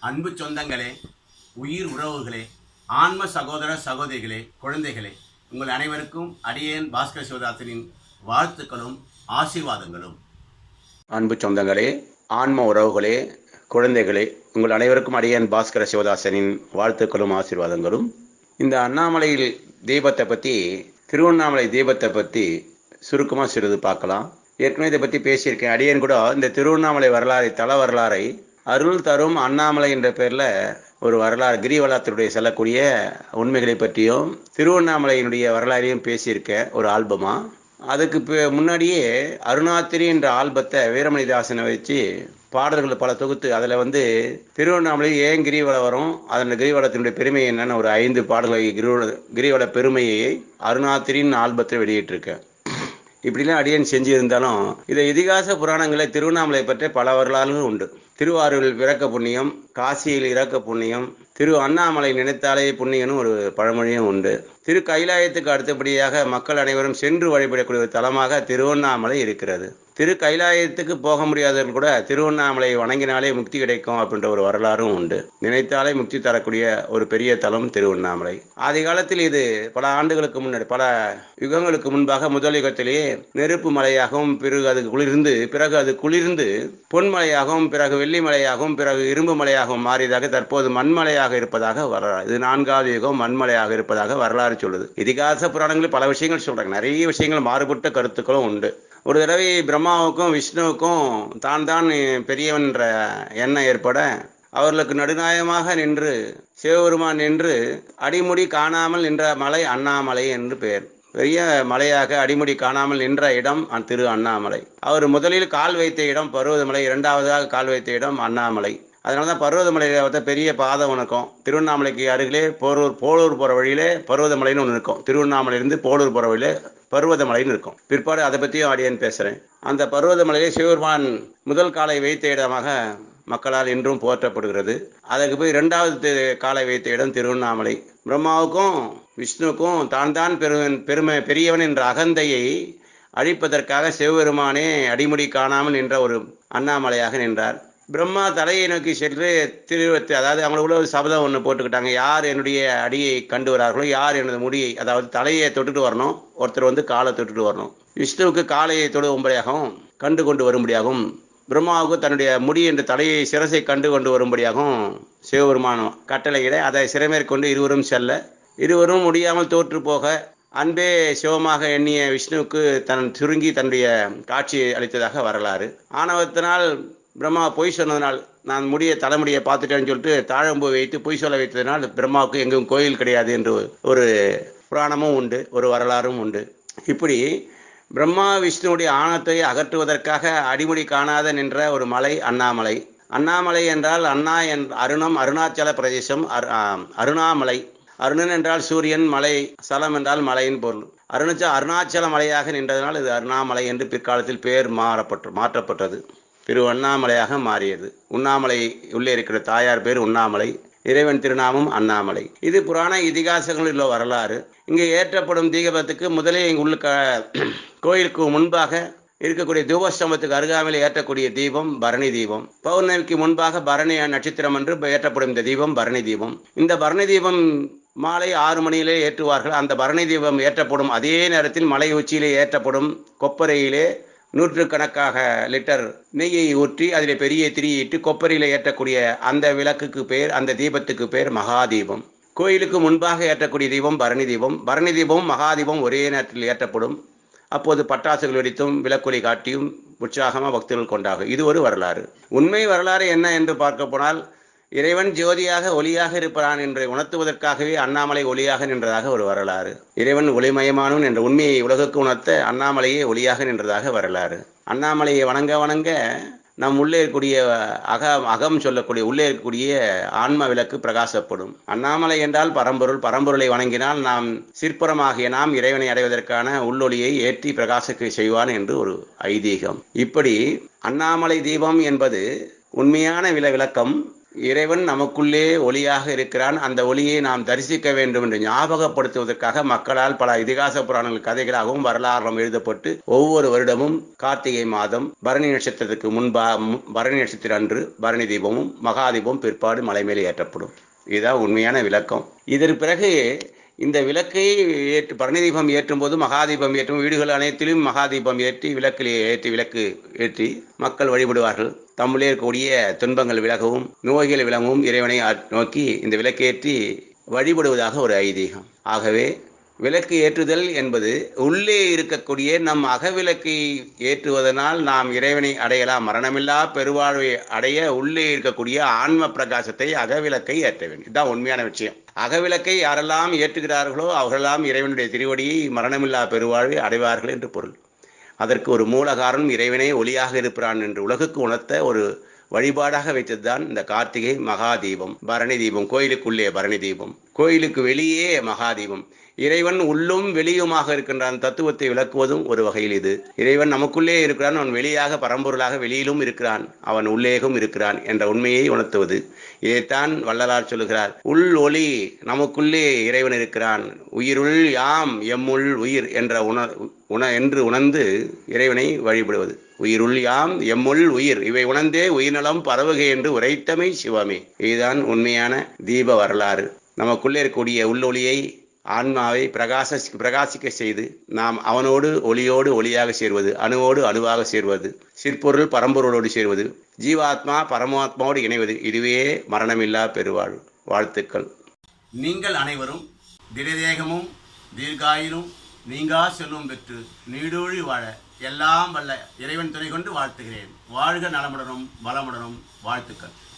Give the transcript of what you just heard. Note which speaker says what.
Speaker 1: அன்பு சொந்தங்களே உயிர் உறவுகளே ஆன்ம சகோதர சகோதரிகளே குழந்தைகளே உங்கள் அனைவருக்கும் அடியேன் பாஸ்கர் சிவதாசனின் வாழ்த்துக்களும் ஆசீர்வாதங்களும்
Speaker 2: அன்பு சொந்தங்களே ஆன்ம உறவுகளே குழந்தைகளே உங்கள் அனைவருக்கும் அடியன் பாஸ்கர சிவதாசனின் வாழ்த்துக்களும் ஆசீர்வாதங்களும் இந்த அண்ணாமலையில் தீபத்தை பற்றி திருவண்ணாமலை தீபத்தை பற்றி சுருக்கமாக சிறிது பார்க்கலாம் ஏற்கனவே இதை பற்றி பேசியிருக்கேன் அடியன் கூட இந்த திருவண்ணாமலை வரலாறை தல வரலாறை அருள் தரும் அண்ணாமலை என்ற பேரில் ஒரு வரலாறு கிரிவலத்தினுடைய செல்லக்கூடிய உண்மைகளை பற்றியும் திருவண்ணாமலையினுடைய வரலாறையும் பேசியிருக்கேன் ஒரு ஆல்பமா அதுக்கு பி- முன்னாடியே அருணாத்திரி என்ற ஆல்பத்தை வீரமணிதாசனை வச்சு பாடல்கள் பல தொகுத்து அதில் வந்து திருவண்ணாமலை ஏன் கிரிவலம் வரும் அதன் கிரிவலத்தினுடைய பெருமை என்னன்னு ஒரு ஐந்து பாடல்களை கிரிவல கிரிவல பெருமையை அருணாத்திரின் ஆல்பத்தை வெளியிட்டிருக்கேன் இப்படிலாம் அடியன் செஞ்சிருந்தாலும் இதை இதிகாச புராணங்களை திருவண்ணாமலை பற்றி பல வரலாறுகளும் உண்டு திருவாரூரில் பிறக்க புண்ணியம் காசியில் இறக்க புண்ணியம் திரு அண்ணாமலை நினைத்தாலே புண்ணியம்னு ஒரு பழமொழியும் உண்டு திரு கைலாயத்துக்கு அடுத்தபடியாக மக்கள் அனைவரும் சென்று வழிபடக்கூடிய ஒரு தலமாக திருவண்ணாமலை இருக்கிறது திரு கைலாயத்துக்கு போக முடியாதவர்கள் கூட திருவண்ணாமலை வணங்கினாலே முக்தி கிடைக்கும் அப்படின்ற ஒரு வரலாறும் உண்டு நினைத்தாலே முக்தி தரக்கூடிய ஒரு பெரிய தலம் திருவண்ணாமலை ஆதி காலத்தில் இது பல ஆண்டுகளுக்கு முன்னாடி பல யுகங்களுக்கு முன்பாக முதல் யுகத்திலேயே நெருப்பு மலையாகவும் பிறகு அது குளிர்ந்து பிறகு அது குளிர்ந்து பொன்மலையாகவும் பிறகு வெள்ளி மலையாகவும் பிறகு இரும்பு மலையாகவும் மாறியதாக தற்போது மண்மலையாக இருப்பதாக வரலாறு இது நான்காவது யுகம் மண்மலையாக இருப்பதாக வரலாறு சொல்லுது இதிகாச புராணங்களில் பல விஷயங்கள் சொல்றாங்க நிறைய விஷயங்கள் மாறுபட்ட கருத்துக்களும் உண்டு ஒரு தடவை பிரம்மாவுக்கும் விஷ்ணுவுக்கும் தான் தான் பெரியவன் என்ற எண்ணம் ஏற்பட அவர்களுக்கு நடுநாயகமாக நின்று சிவபெருமான் நின்று அடிமுடி காணாமல் நின்ற மலை அண்ணாமலை என்று பெயர் பெரிய மலையாக அடிமுடி காணாமல் நின்ற இடம் அ- திரு அண்ணாமலை அவர் முதலில் கால் வைத்த இடம் பருவதமலை இரண்டாவதாக கால் வைத்த இடம் அண்ணாமலை அதனால தான் பருவதமலையில் வந்து பெரிய பாதம் இருக்கும் திருவண்ணாமலைக்கு அருகிலே போரூர் போலூர் போகிற வழியிலே பருவதமலைன்னு ஒன்று இருக்கும் திருவண்ணாமலையிலிருந்து போலூர் போகிற வழியிலே பருவதமலைன்னு இருக்கும் பிற்பாடு அதை பற்றியும் அடியேன் பேசுகிறேன் அந்த பருவதமலையிலே சிவபெருமான் முதல் காலை வைத்த இடமாக மக்களால் இன்றும் போற்றப்படுகிறது அதற்கு போய் இரண்டாவது தி- காலை வைத்த இடம் திருவண்ணாமலை பிரம்மாவுக்கும் விஷ்ணுவுக்கும் தான் தான் பெருவன் பெருமை பெரியவன் என்ற அகந்தையை அழிப்பதற்காக சிவபெருமானே அடிமுடி காணாமல் நின்ற ஒரு அண்ணாமலையாக நின்றார் பிரம்மா தலையை நோக்கி சென்று திருவத்து அதாவது அவங்களுக்குள்ள ஒரு சபதம் ஒன்று போட்டுக்கிட்டாங்க யார் என்னுடைய அடியை கண்டு வரார்களோ யார் எனது முடியை அதாவது தலையை தொட்டுட்டு வரணும் ஒருத்தர் வந்து காலை தொட்டுட்டு வரணும் விஷ்ணுவுக்கு காலையை தொடும்படியாகவும் கண்டு கொண்டு வரும்படியாகவும் பிரம்மாவுக்கு தன்னுடைய முடி என்ற தலையை சிரசை கண்டு கொண்டு வரும்படியாகவும் சிவபெருமான் கட்டளையிட அதை சிறைமேற்கொண்டு இருவரும் செல்ல இருவரும் முடியாமல் தோற்று போக அன்பே சிவமாக எண்ணிய விஷ்ணுவுக்கு தன் சுருங்கி தன்னுடைய காட்சியை அளித்ததாக வரலாறு ஆணவத்தினால் பிரம்மா பொய் சொன்னதனால் நான் முடிய தலைமுடியை பார்த்துட்டேன்னு சொல்லிட்டு தாழம்பூ வைத்து பொய் சொல்ல வைத்ததனால் பிரம்மாவுக்கு எங்கும் கோயில் கிடையாது என்று ஒரு புராணமும் உண்டு ஒரு வரலாறும் உண்டு இப்படி பிரம்மா விஷ்ணுவுடைய ஆணத்தை அகற்றுவதற்காக அடிமுடி காணாத நின்ற ஒரு மலை அண்ணாமலை அண்ணாமலை என்றால் அண்ணா என் அருணம் அருணாச்சல பிரதேசம் அரு- ஆம், அருணாமலை அருணன் என்றால் சூரியன் மலை சலம் என்றால் மலையின் பொருள் அருணாச்ச அருணாச்சல மலையாக நின்றதனால் இது அருணாமலை என்று பிற்காலத்தில் பெயர் மாறப்பட்டு மாற்றப்பட்டது திரு அண்ணாமலையாக மாறியது உண்ணாமலை உள்ளே இருக்கிற தாயார் பேர் உண்ணாமலை இறைவன் திருநாமம் அண்ணாமலை இது புராண இதிகாசங்களில் உள்ள வரலாறு இங்கே ஏற்றப்படும் தீபத்துக்கு முதலே இங்கு உள்ள க- கோயிலுக்கு முன்பாக இருக்கக்கூடிய தூபஸ்தம்பத்துக்கு அருகாமையில் ஏற்றக்கூடிய தீபம் பரணி தீபம் பௌர்ணமிக்கு முன்பாக பரணி நட்சத்திரம் என்று ஏற்றப்படும் இந்த தீபம் பரணி தீபம் இந்த பரணி தீபம் மாலை ஆறு மணியிலே ஏற்றுவார்கள் அந்த பரணி தீபம் ஏற்றப்படும் அதே நேரத்தில் மலை உச்சியிலே ஏற்றப்படும் கொப்பரையிலே நூற்றுக்கணக்காக லிட்டர் நெய்யை ஊற்றி அதிலே பெரிய திரியிட்டு கொப்பரையில ஏற்றக்கூடிய அந்த விளக்குக்கு பேர் அந்த தீபத்துக்கு பேர் மகாதீபம் கோயிலுக்கு முன்பாக ஏற்றக்கூடிய தீபம் பரணி தீபம் பரணி தீபம் மகாதீபம் ஒரே நேரத்தில் ஏற்றப்படும் அப்போது பட்டாசுகள் வெடித்தும் விளக்கொலி காட்டியும் உற்சாகமாக பக்தர்கள் கொண்டாகும் இது ஒரு வரலாறு உண்மை வரலாறு என்ன என்று பார்க்க போனால் இறைவன் ஜோதியாக ஒளியாக இருப்பான் என்று உணர்த்துவதற்காகவே அண்ணாமலை ஒளியாக நின்றதாக ஒரு வரலாறு இறைவன் ஒளிமயமானவன் என்ற உண்மையை உலகுக்கு உணர்த்த அண்ணாமலையே ஒளியாக நின்றதாக வரலாறு அண்ணாமலையை வணங்க வணங்க நம் உள்ளே இருக்கக்கூடிய அக அகம் சொல்லக்கூடிய உள்ளே இருக்கக்கூடிய ஆன்ம விளக்கு பிரகாசப்படும் அண்ணாமலை என்றால் பரம்பொருள் பரம்பொருளை வணங்கினால் நாம் சிற்பரமாகிய நாம் இறைவனை அடைவதற்கான உள்ளொளியை ஏற்றி பிரகாசிக்க செய்வான் என்று ஒரு ஐதீகம் இப்படி அண்ணாமலை தீபம் என்பது உண்மையான வில விளக்கம் இறைவன் நமக்குள்ளே ஒளியாக இருக்கிறான் அந்த ஒளியை நாம் தரிசிக்க வேண்டும் என்று ஞாபகப்படுத்துவதற்காக மக்களால் பல இதிகாச புராணங்கள் கதைகளாகவும் வரலாறும் எழுதப்பட்டு ஒவ்வொரு வருடமும் கார்த்திகை மாதம் பரணி நட்சத்திரத்துக்கு முன்பா மு- பரணி நட்சத்திரம் அன்று பரணி தீபமும் மகாதீபம் பிற்பாடு மலை மேலே ஏற்றப்படும் இதுதான் உண்மையான விளக்கம் இதற்கு பிறகு இந்த விளக்கை ஏற்று பரணி தீபம் ஏற்றும் போது மகாதீபம் ஏற்றும் வீடுகள் அனைத்திலும் மகாதீபம் ஏற்றி விளக்கில் ஏற்றி விளக்கு ஏற்றி மக்கள் வழிபடுவார்கள் தம்முள்ளே இருக்கக்கூடிய துன்பங்கள் விலகவும் நோய்கள் விலகவும் இறைவனை ஆ- நோக்கி இந்த விளக்கேற்றி வழிபடுவதாக ஒரு ஐதீகம் ஆகவே விளக்கு ஏற்றுதல் என்பது உள்ளே இருக்கக்கூடிய நம் அகவிளக்கை ஏற்றுவதனால் நாம் இறைவனை அடையலாம் மரணமில்லா பெருவாழ்வை அடைய உள்ளே இருக்கக்கூடிய ஆன்ம பிரகாசத்தை அகவிளக்கை ஏற்ற வேண்டும் இதுதான் உண்மையான விஷயம் அகவிளக்கை யாரெல்லாம் ஏற்றுகிறார்களோ அவர்களெல்லாம் இறைவனுடைய திருவடியை மரணமில்லா பெருவாழ்வை அடைவார்கள் என்று பொருள் அதற்கு ஒரு மூல காரணம் இறைவனே ஒளியாக இருப்பான் என்று உலகுக்கு உணர்த்த ஒரு வழிபாடாக வைத்ததுதான் இந்த கார்த்திகை மகா தீபம் பரணி தீபம் கோயிலுக்குள்ளே பரணி தீபம் கோயிலுக்கு வெளியே மகா தீபம் இறைவன் உள்ளும் வெளியுமாக இருக்கின்றான் தத்துவத்தை விளக்குவதும் ஒரு வகையில் இது இறைவன் நமக்குள்ளே இருக்கிறான் அவன் வெளியாக பரம்பொருளாக வெளியிலும் இருக்கிறான் அவன் உள்ளேகும் இருக்கிறான் என்ற உண்மையை உணர்த்துவது இதைத்தான் வள்ளலார் சொல்லுகிறார் உள் ஒளி நமக்குள்ளே இறைவன் இருக்கிறான் உயிருள் யாம் எம்முள் உயிர் என்ற உணர் உண என்று உணர்ந்து இறைவனை வழிபடுவது உயிருள் யாம் எம்முள் உயிர் இவை உணர்ந்தே உயிர்நலம் பரவுகை என்று உரைத்தமை சிவமே இதுதான் உண்மையான தீப வரலாறு நமக்குள்ளே இருக்கக்கூடிய உள்ளொளியை ஆன்மாவை பிரகாச பிரகாசிக்க செய்து நாம் அவனோடு ஒளியோடு ஒளியாக சேர்வது அணுவோடு அணுவாக சேர்வது சிற்பொருள் பரம்பொருளோடு சேர்வது ஜீவாத்மா பரமாத்மாவோடு இணைவது இதுவே மரணமில்லா பெருவாழ் வாழ்த்துக்கள்
Speaker 1: நீங்கள் அனைவரும் திடதேகமும் தீர்காயிலும் நீங்கா செல்வம் பெற்று நீடூழி வாழ எல்லாம் வல்ல இறைவன் துணை கொண்டு வாழ்த்துகிறேன் வாழ்க நலமுடனும் வளமுடனும் வாழ்த்துக்கள்